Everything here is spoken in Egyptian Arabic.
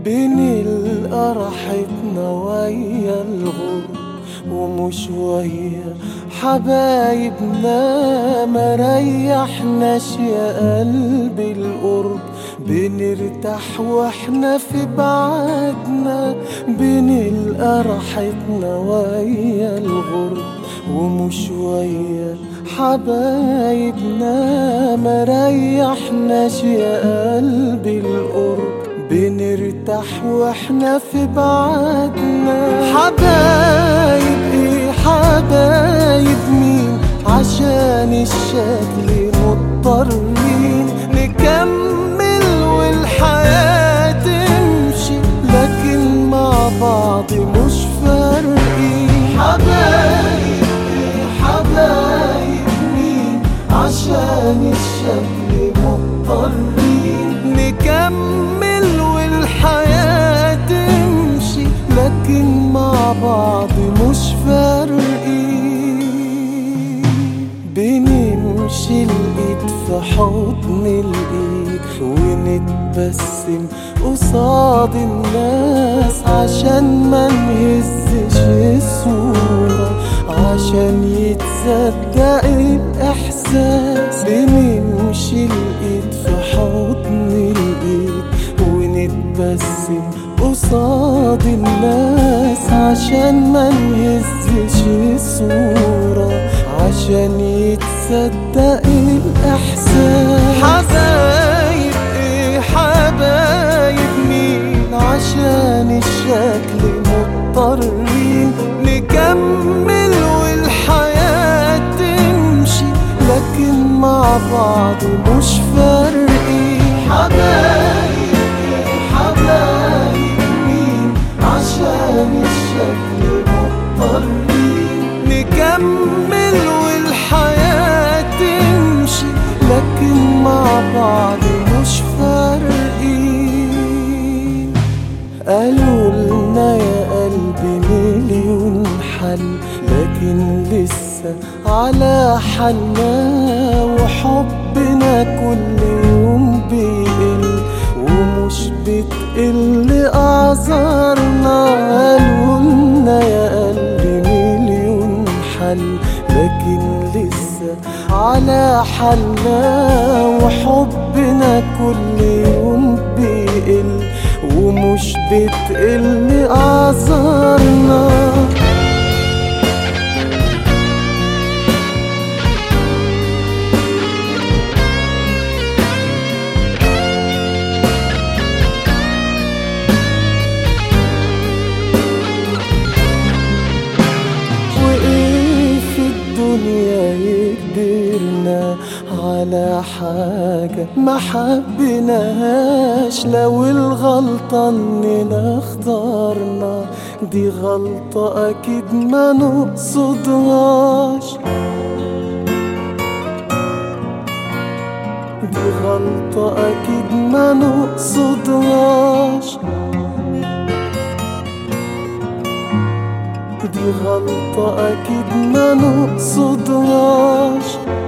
بنلقى راحتنا ويا الغرب ومش ويا حبايبنا ما ريحناش يا قلبي القرب بنرتاح واحنا في بعدنا بنلقى راحتنا ويا الغرب ومش ويا حبايبنا ما ريحناش يا قلبي القرب بنرتاح واحنا في بعدنا حبايب ايه حبايب مين عشان الشكل مضطرين نكمل والحياة تمشي لكن مع بعض مش فارقين حبايب ايه حبايب مين عشان الشكل مضطرين نكمل والحياة تمشي لكن مع بعض مش فارقين بنمشي الايد في حضن الايد ونتبسم قصاد الناس عشان ما نهزش الصورة عشان يتصدق الإحساس بنمشي الإيد في حضن الإيد ونتبسم قصاد الناس عشان ما نهزش الصورة عشان يتصدق الإحساس حبايب إيه حبايب مين عشان الشكل مضطرين نكمل والحياة تمشي لكن مع بعض مش فارقين حبايب إيه حبايب مين عشان الشكل مضطرين نكمل والحياة تمشي لكن مع بعض مش فارقين قالوا لنا يا قلبي مليون حل لكن لسه على حالنا وحبنا كل يوم بيقل ومش بتقل أعذارنا قالوا لنا يا قلبي مليون حل لكن لسه على حالنا وحبنا كل يوم بيقل ومش بتقل أعذارنا وإيه في الدنيا يقدرنا على حاجة ما حبيناهاش لو الغلطة إننا اخترنا دي غلطة أكيد ما نقصدهاش دي غلطة أكيد ما نقصدهاش دي غلطة أكيد ما نقصدهاش